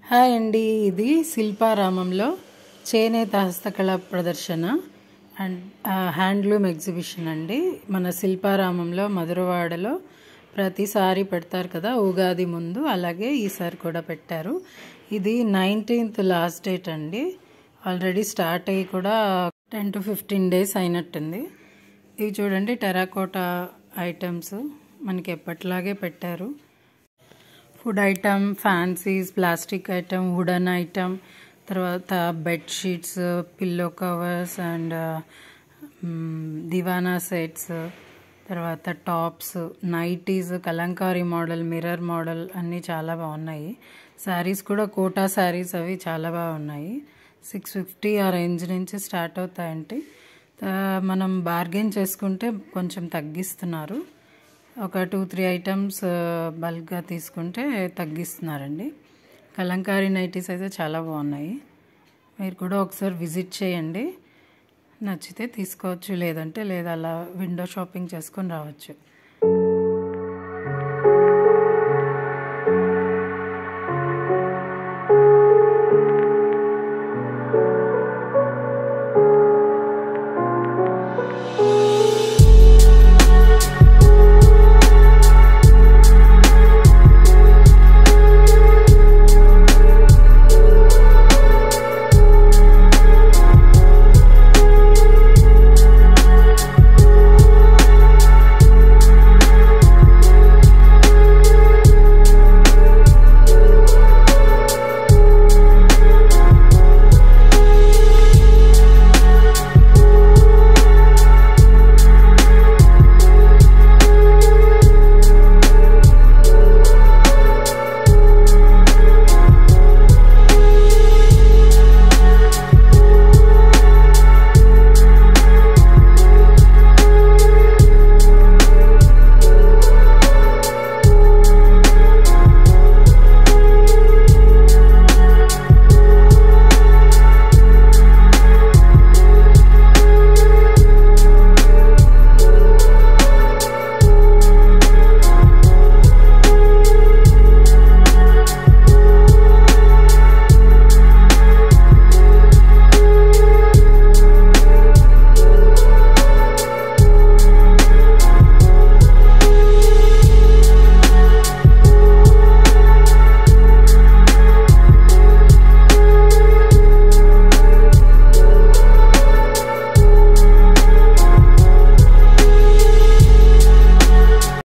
hi అండి ఇది శిల్పారామంలో చేనేత హస్తకళ ప్రదర్శన అండ్ హ్యాండ్లూమ్ ఎగ్జిబిషన్ అండి మన శిల్పారామంలో మధురవాడలో ప్రతిసారి పెడతారు కదా ఉగాది ముందు అలాగే ఈసారి కూడా పెట్టారు ఇది నైన్టీన్త్ లాస్ట్ డేట్ అండి ఆల్రెడీ స్టార్ట్ అయ్యి కూడా టెన్ టు ఫిఫ్టీన్ డేస్ అయినట్టుంది ఇవి చూడండి టెరాకోటా ఐటమ్స్ మనకి ఎప్పటిలాగే పెట్టారు food item fancies plastic item wooden item తర్వాత bedsheets pillow covers and divan sets తర్వాత tops nighties Kalamkari model mirror model అన్నీ చాలా బాగున్నాయి శారీస్ కూడా కోటా శారీస్ అవి చాలా బాగున్నాయి సిక్స్ ఫిఫ్టీ ఆ రేంజ్ నుంచి స్టార్ట్ అవుతాయంటే మనం బార్గెన్ చేసుకుంటే కొంచెం తగ్గిస్తున్నారు ఒక టూ త్రీ ఐటమ్స్ బల్క్గా తీసుకుంటే తగ్గిస్తున్నారండి కలంకారీ నైటీస్ అయితే చాలా బాగున్నాయి మీరు కూడా ఒకసారి విజిట్ చేయండి నచ్చితే తీసుకోవచ్చు లేదంటే లేదా అలా విండో షాపింగ్ చేసుకొని రావచ్చు